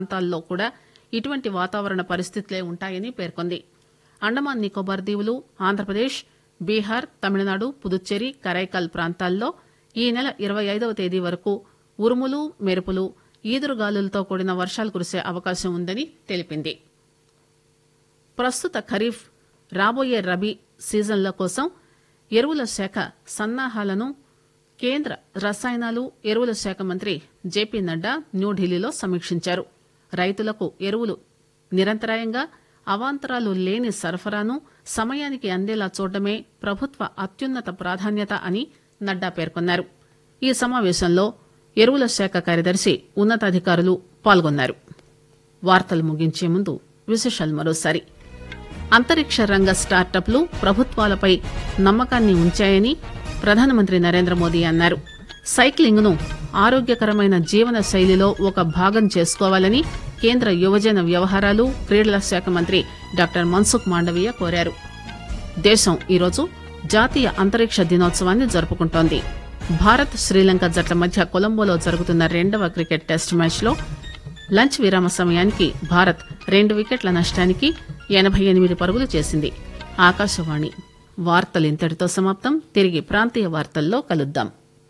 ప్రాంతాల్లో కూడా ఇటువంటి వాతావరణ పరిస్థితులే ఉంటాయని పేర్కొంది అండమాన్ నికోబార్ దీవులు ఆంధ్రప్రదేశ్ బీహార్ తమిళనాడు పుదుచ్చేరి కరైకల్ ప్రాంతాల్లో ఈ నెల ఇరవై ఐదవ తేదీ వరకు ఉరుములు మెరుపులు ఈదురుగాలులతో కూడిన వర్షాలు కురిసే అవకాశం ఉందని తెలిపింది ప్రస్తుత ఖరీఫ్ రాబోయే రబీ సీజన్ల కోసం ఎరువుల శాఖ సన్నాహాలను కేంద్ర రసాయనాలు ఎరువుల శాఖ మంత్రి జేపీ నడ్డా న్యూఢిల్లీలో సమీక్షించారు రైతులకు ఎరువులు నిరంతరాయంగా అవాంతరాలు లేని సరఫరాను సమయానికి అందేలా చూడడమే ప్రభుత్వ అత్యున్నత ప్రాధాన్యత అని నడ్డా పేర్కొన్నారు ఈ సమావేశంలో ఎరువుల శాఖ కార్యదర్శి ఉన్నతాధికారులు పాల్గొన్నారు వార్తలు ముగించే ముందు విశేషాలు మరోసారి అంతరిక్ష రంగ స్టార్టప్లు ప్రభుత్వాలపై నమ్మకాన్ని ఉంచాయని ప్రధానమంత్రి నరేంద్ర మోదీ అన్నారు సైక్లింగ్ ను ఆరోగ్యకరమైన జీవన శైలిలో ఒక భాగం చేసుకోవాలని కేంద్ర యువజన వ్యవహారాలు క్రీడల శాఖ మంత్రి డాక్టర్ మన్సుఖ్ మాండవీయ కోరారు దేశం ఈరోజు జాతీయ అంతరిక్ష దినోత్సవాన్ని జరుపుకుంటోంది భారత్ శ్రీలంక జట్ల మధ్య కొలంబోలో జరుగుతున్న రెండవ క్రికెట్ టెస్ట్ మ్యాచ్లో లంచ్ విరామ సమయానికి భారత్ రెండు వికెట్ల నష్టానికి ఎనబై ఎనిమిది పరుగులు చేసింది ఆకాశవాణి వార్తలు ఇంతటితో సమాప్తం తిరిగి ప్రాంతీయ వార్తల్లో కలుద్దాం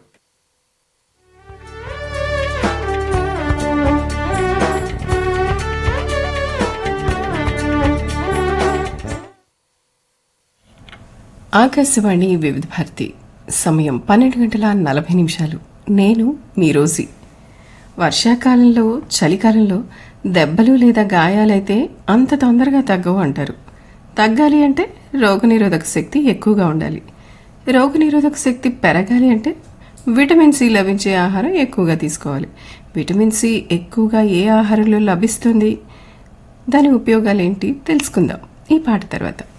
ఆకాశవాణి వివిధ భారతి సమయం పన్నెండు గంటల నలభై నిమిషాలు నేను మీ రోజీ వర్షాకాలంలో చలికాలంలో దెబ్బలు లేదా గాయాలైతే అంత తొందరగా తగ్గవు అంటారు తగ్గాలి అంటే రోగనిరోధక శక్తి ఎక్కువగా ఉండాలి రోగనిరోధక శక్తి పెరగాలి అంటే విటమిన్ సి లభించే ఆహారం ఎక్కువగా తీసుకోవాలి విటమిన్ సి ఎక్కువగా ఏ ఆహారంలో లభిస్తుంది దాని ఉపయోగాలు ఏంటి తెలుసుకుందాం ఈ పాట తర్వాత